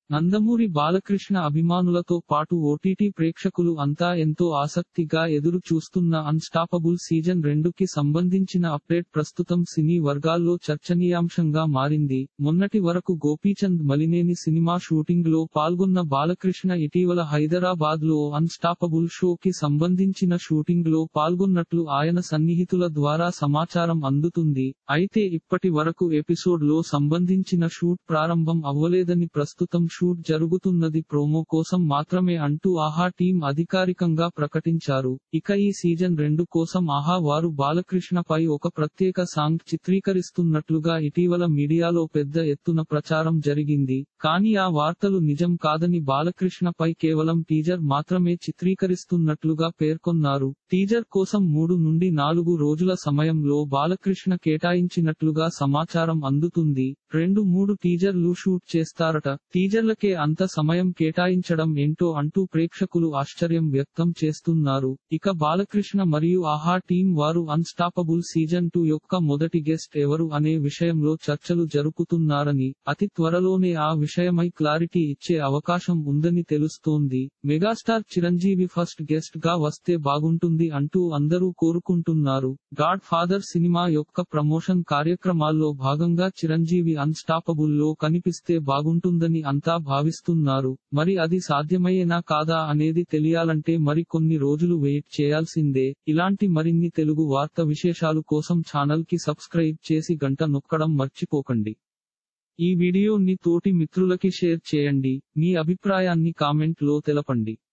నందమూరి బాలకృష్ణ అభిమానులతో పాటు ఓటీటీ ప్రేక్షకులు అంతా ఎంతో ఆసక్తిగా ఎదురు చూస్తున్న అన్స్టాపబుల్ సీజన్ రెండుకి సంబంధించిన అప్డేట్ ప్రస్తుతం సినీ వర్గాల్లో చర్చనీయాంశంగా మారింది మొన్నటి వరకు గోపీచంద్ మలినేని సినిమా షూటింగ్ లో పాల్గొన్న బాలకృష్ణ ఇటీవల హైదరాబాద్ లో అన్స్టాపబుల్ షో కి సంబంధించిన షూటింగ్ లో పాల్గొన్నట్లు ఆయన సన్నిహితుల ద్వారా సమాచారం అందుతుంది అయితే ఇప్పటి వరకు ఎపిసోడ్ లో సంబంధించిన షూట్ ప్రారంభం అవ్వలేదని ప్రస్తుతం షూట్ జరుగుతున్నది ప్రోమో కోసం మాత్రమే అంటూ ఆహా టీం అధికారికంగా ప్రకటించారు ఇక ఈ సీజన్ రెండు కోసం ఆహా వారు బాలకృష్ణపై ఒక ప్రత్యేక సాంగ్ చిత్రీకరిస్తున్నట్లుగా ఇటీవల మీడియాలో పెద్ద ఎత్తున ప్రచారం జరిగింది కానీ ఆ వార్తలు నిజం కాదని బాలకృష్ణపై కేవలం టీజర్ మాత్రమే చిత్రీకరిస్తున్నట్లుగా పేర్కొన్నారు టీజర్ కోసం మూడు నుండి నాలుగు రోజుల సమయంలో బాలకృష్ణ కేటాయించినట్లుగా సమాచారం అందుతుంది రెండు మూడు టీజర్లు షూట్ చేస్తారట టీజర్లకే అంత సమయం కేటాయించడం ఏంటో అంటూ ప్రేక్షకులు ఆశ్చర్యం వ్యక్తం చేస్తున్నారు ఇక బాలకృష్ణ మరియు ఆహా టీం వారు అన్స్టాపబుల్ సీజన్ టూ యొక్క మొదటి గెస్ట్ ఎవరు అనే విషయంలో చర్చలు జరుపుతున్నారని అతి త్వరలోనే ఆ విషయమై క్లారిటీ ఇచ్చే అవకాశం ఉందని తెలుస్తోంది మెగాస్టార్ చిరంజీవి ఫస్ట్ గెస్ట్ గా వస్తే బాగుంటుంది అంటూ అందరూ కోరుకుంటున్నారు గాడ్ ఫాదర్ సినిమా యొక్క ప్రమోషన్ కార్యక్రమాల్లో భాగంగా చిరంజీవి అన్స్టాపబుల్ లో కనిపిస్తే బాగుంటుందని అంతా భావిస్తున్నారు మరి అది సాధ్యమయ్యేనా కాదా అనేది తెలియాలంటే మరి కొన్ని రోజులు వెయిట్ చేయాల్సిందే ఇలాంటి మరిన్ని తెలుగు వార్త విశేషాలు కోసం ఛానల్ కి సబ్స్క్రైబ్ చేసి గంట నొక్కడం మర్చిపోకండి ఈ వీడియోని తోటి మిత్రులకి షేర్ చేయండి మీ అభిప్రాయాన్ని కామెంట్ లో తెలపండి